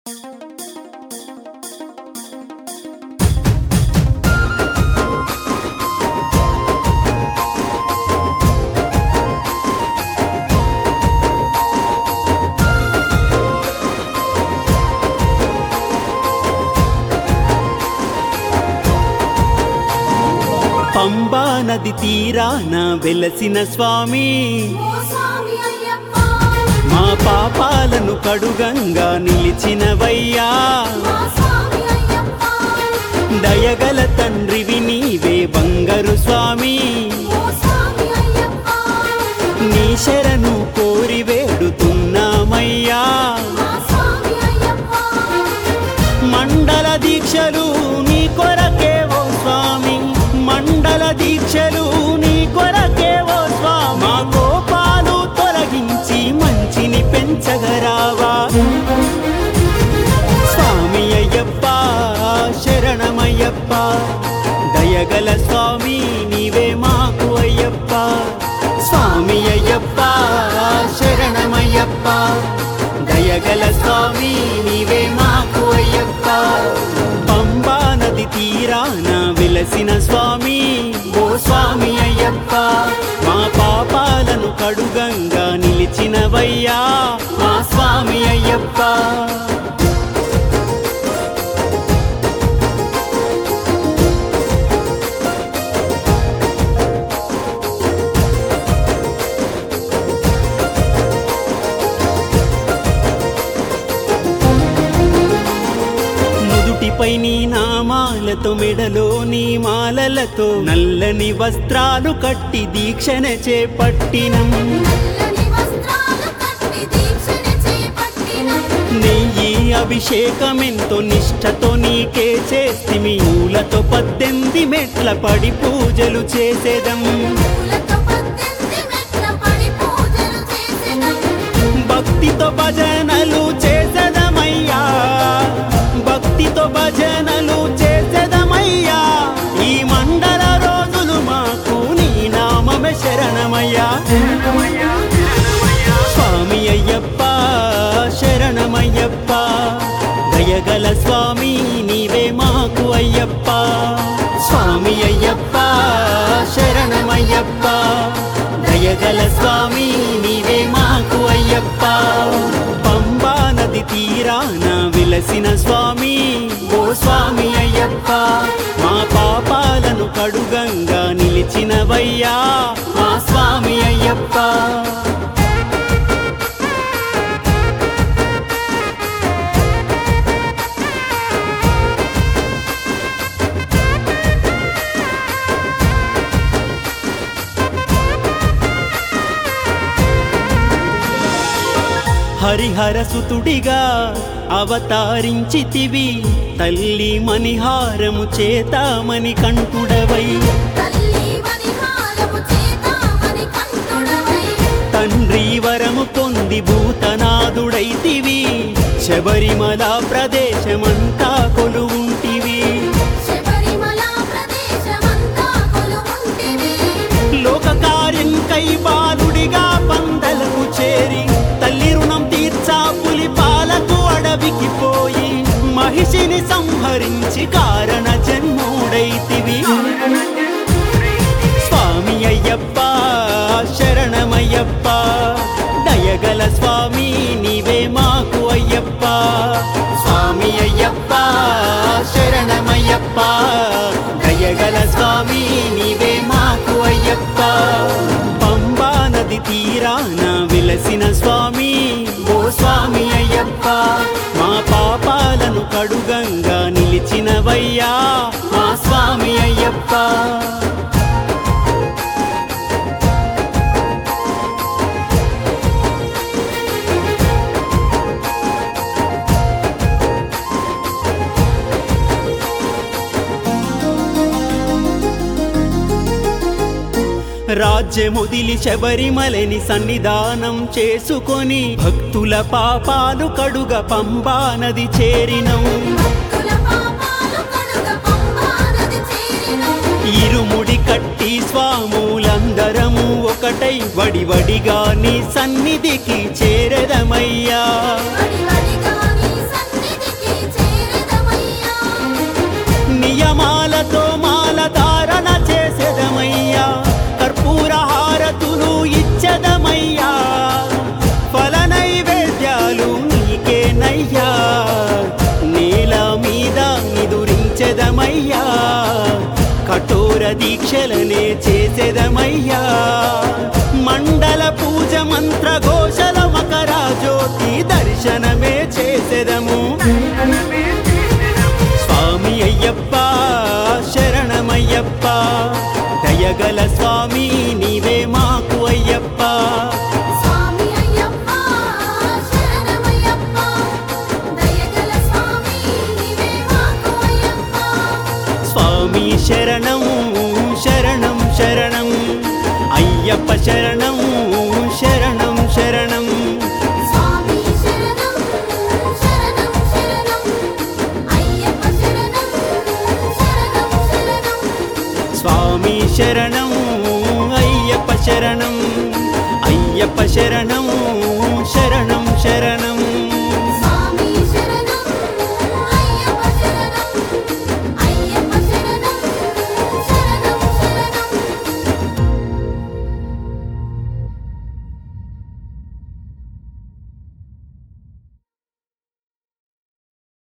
పంబా నది తీరాన వెలసిన స్వామి ఓ స్వామి అయ్యప్ప మా పాపాలను కడుగంగా నిలిచినవయ్యా మా స్వామి అయ్యప్ప దయగల తండ్రివి నీవే బంగారు స్వామి ఓ స్వామి అయ్యప్ప నీ శరణు కోరి వేడుతున్నామయ్యా మా స్వామి అయ్యప్ప మండల దీక్షలు నీ కొరకే ఓ స్వామి మండల దీక్షలు నీ కొరకే ఓ స్వామి మా కోపాలు తొలగించి మంచిని పెంచగరావా స్వామి అయ్యప్ప శరణమయ్యప్ప దయగల స్వామి నీవే మాకు అయ్యప్ప స్వామి అయ్యప్ప శరణమయ్యప్ప దయగల స్వామి నీవే మాకు అయ్యప్ప పంబా నది తీరాన విలసిన స్వామి ఓ స్వామి అయ్యప్ప మా పాపాలను కడుగంగా నిలిచినవయ్యా మా స్వామి అయ్యప్ప నుదుటిపై నీ నామాలతో మెడలో నీ మాలలతో నల్లని వస్త్రాలు కట్టి దీక్షణ చేపట్టినం నల్లని వస్త్రాలు కట్టి దీక్షణ చేపట్టినం నెయ్యి అభిషేకమెంతో నిష్ఠతో నీకే చేస్తిమి పూలతో పద్దెనిమిది మెట్ల పడి పూజలు చేసేదం పూలతో పద్దెనిమిది మెట్ల పడి పూజలు చేసెదం భక్తితో భజనలు చేసేదమయ్యా భక్తితో భజనలు చేసేదమయ్యా ఈ మండల రోజులు మాకు నీ నామమే శరణమయ్యా స్వామి అయ్యప్ప శరణమయ్యప్ప దయగల స్వామి నీవే మాకు అయ్యప్ప స్వామి అయ్యప్ప శరణమయ్యప్ప దయగల స్వామి నీవే మాకు అయ్యప్ప పంబా నది తీరాన విలసిన స్వామి ఓ స్వామి అయ్యప్ప మా పాపాలను కడుగంగా నిలిచినవయ్యా మా స్వామి అయ్యప్ప హరిహర సుతుడిగా అవతారించితివి తల్లి మణిహారము చేతామని కంటుడవై తల్లి వనిహారము చేతామని కంటుడవై తండ్రి వరము పొంది భూతనాథుడైతివి శబరిమల ప్రదేశమంతా కొలువుంటివి శబరిమల ప్రదేశమంతా కొలువుంటివి లోక కార్యంకై బాలుడిగా పందలకు చేరి తల్లి రుణం తీర్చా పులి పాలకు అడవికి పోయి మహిషిని సంహరించి కారణ జన్ముడైతివి స్వామి అయ్యప్ప శరణమయ్యప్ప దయగల స్వామి నీవే మాకు అయ్యప్ప స్వామి అయ్యప్ప శరణమయ్యప్ప దయగల స్వామి నీవే మాకు అయ్యప్ప పంబా నది తీరాన విలసిన స్వామి ఓ స్వామి అయ్యప్ప మా పాపాలను కడుగంగా నిలిచినవయ్యా మా స్వామి అయ్యప్ప రాజ్యముదిలి శబరిమలని సన్నిధానం చేసుకొని భక్తుల పాపాలు కడుగ పంబా నది చేరినం భక్తుల పాపాలు కడుగ పంబా నది చేరినం ఇరుముడి కట్టి స్వాములందరము ఒకటై వడివడిగా నీ సన్నిధికి చేరదమయ్యా వడివడిగా నీ సన్నిధికి దీక్షలనే చేసేదమయ్యా మండల పూజ మంత్ర ఘోషల మకర జ్యోతి దర్శనమే చేసేదము స్వామి అయ్యప్ప శరణమయ్యప్ప దయగల స్వామి నీవే మాకు అయ్యప్ప స్వామి అయ్యప్ప శరణమయ్యప్ప దయగల స్వామి నీవే మాకు అయ్యప్ప స్వామి శరణం శరణం శరణం అయ్యప్ప శరణం శరణం శరణం స్వామి శరణం శరణం శరణం అయ్యప్ప శరణం శరణం శరణం స్వామి శరణం అయ్యప్ప శరణం అయ్యప్ప శరణం